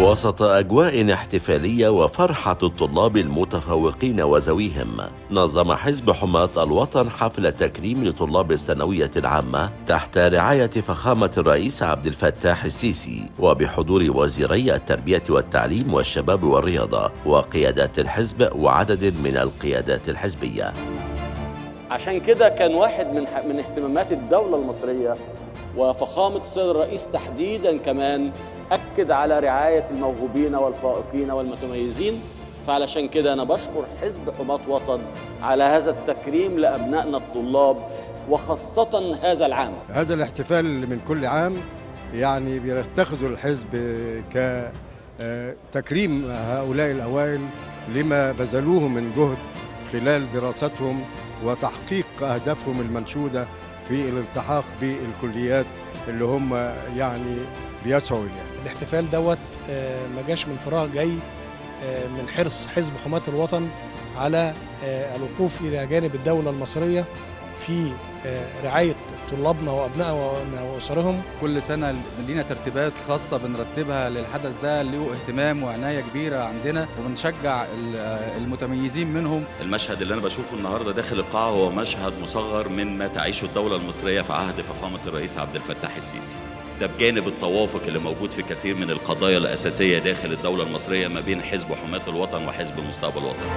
وسط أجواء احتفالية وفرحة الطلاب المتفوقين وذويهم نظم حزب حماة الوطن حفل تكريم لطلاب الثانوية العامة تحت رعاية فخامة الرئيس عبد الفتاح السيسي وبحضور وزيري التربية والتعليم والشباب والرياضة وقيادات الحزب وعدد من القيادات الحزبية عشان كده كان واحد من من اهتمامات الدولة المصرية وفخامة السيد الرئيس تحديدا كمان أكد على رعاية الموهوبين والفائقين والمتميزين فعلشان كده أنا بشكر حزب حماة وطن على هذا التكريم لأبنائنا الطلاب وخاصة هذا العام هذا الاحتفال من كل عام يعني بيتخذوا الحزب كتكريم هؤلاء الأوائل لما بذلوه من جهد خلال دراستهم وتحقيق أهدافهم المنشودة في الالتحاق بالكليات اللي هم يعني بيسعوا إليها الاحتفال دوت ما جاش من فراغ جاي من حرص حزب حماة الوطن على الوقوف إلى جانب الدولة المصرية في رعاية طلابنا وأبنائنا وأسرهم كل سنة لينا ترتيبات خاصة بنرتبها للحدث ده له اهتمام وعناية كبيرة عندنا وبنشجع المتميزين منهم المشهد اللي أنا بشوفه النهاردة داخل القاعة هو مشهد مصغر من ما تعيشه الدولة المصرية في عهد فخامة الرئيس عبد الفتاح السيسي ده بجانب التوافق اللي موجود في كثير من القضايا الأساسية داخل الدولة المصرية ما بين حزب حماة الوطن وحزب مستقبل الوطن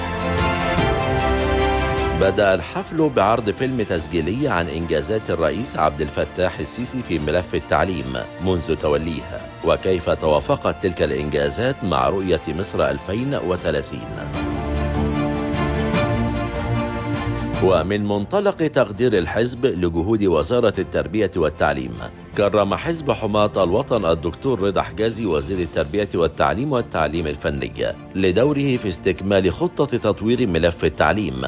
بدأ الحفل بعرض فيلم تسجيلي عن إنجازات الرئيس عبد الفتاح السيسي في ملف التعليم منذ توليها وكيف توافقت تلك الإنجازات مع رؤية مصر 2030 ومن منطلق تقدير الحزب لجهود وزارة التربية والتعليم كرم حزب حماة الوطن الدكتور رضا حجازي وزير التربية والتعليم والتعليم الفني لدوره في استكمال خطة تطوير ملف التعليم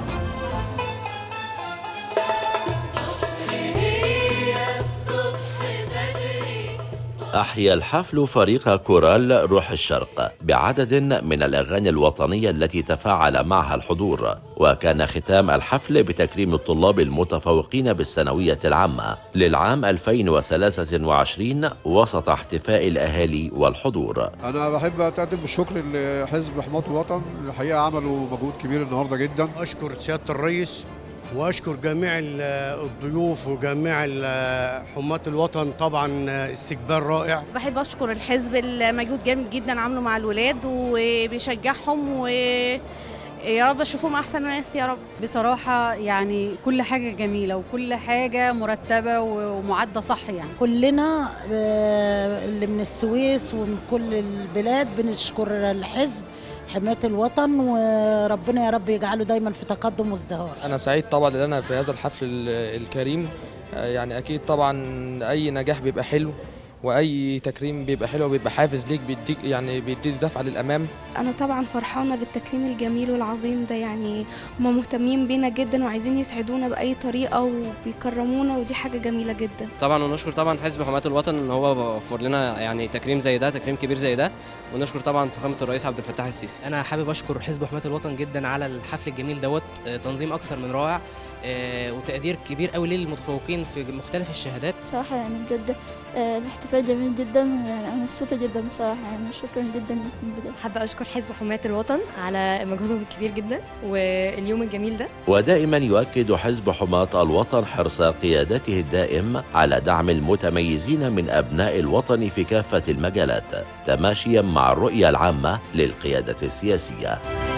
أحيا الحفل فريق كورال روح الشرق بعدد من الأغاني الوطنية التي تفاعل معها الحضور وكان ختام الحفل بتكريم الطلاب المتفوقين بالثانوية العامة للعام 2023 وسط احتفاء الأهالي والحضور أنا بحب أتقدم بالشكر لحزب حماة الوطن الحقيقة عملوا مجهود كبير النهاردة جدا أشكر سيادة الرئيس واشكر جميع الضيوف وجميع حماة الوطن طبعا استقبال رائع بحب اشكر الحزب المجهود جامد جدا عامله مع الولاد وبيشجعهم و يا رب اشوفهم احسن ناس يا رب بصراحه يعني كل حاجه جميله وكل حاجه مرتبه ومعده صح يعني كلنا اللي من السويس ومن كل البلاد بنشكر الحزب حماية الوطن وربنا يا رب يجعله دايما في تقدم وازدهار أنا سعيد طبعا ان أنا في هذا الحفل الكريم يعني أكيد طبعا أي نجاح بيبقى حلو واي تكريم بيبقى حلو وبيبقى حافز ليك بيديك يعني بيديك دفعه للامام انا طبعا فرحانه بالتكريم الجميل والعظيم ده يعني هم مهتمين بينا جدا وعايزين يسعدونا باي طريقه وبيكرمونا ودي حاجه جميله جدا طبعا ونشكر طبعا حزب حمايه الوطن ان هو وفر لنا يعني تكريم زي ده تكريم كبير زي ده ونشكر طبعا فخامه الرئيس عبد الفتاح السيسي انا حابب اشكر حزب حمايه الوطن جدا على الحفل الجميل دوت تنظيم اكثر من رائع وتقدير كبير قوي للمتفوقين في مختلف الشهادات بصراحه يعني بجد الاحتفال جميل جدا يعني انا مبسوطه جدا بصراحه يعني شكرا جدا لكم بجد حابه اشكر حزب حمايه الوطن على مجهودهم الكبير جدا واليوم الجميل ده ودائما يؤكد حزب حماة الوطن حرص قيادته الدائم على دعم المتميزين من ابناء الوطن في كافه المجالات تماشيا مع الرؤيه العامه للقياده السياسيه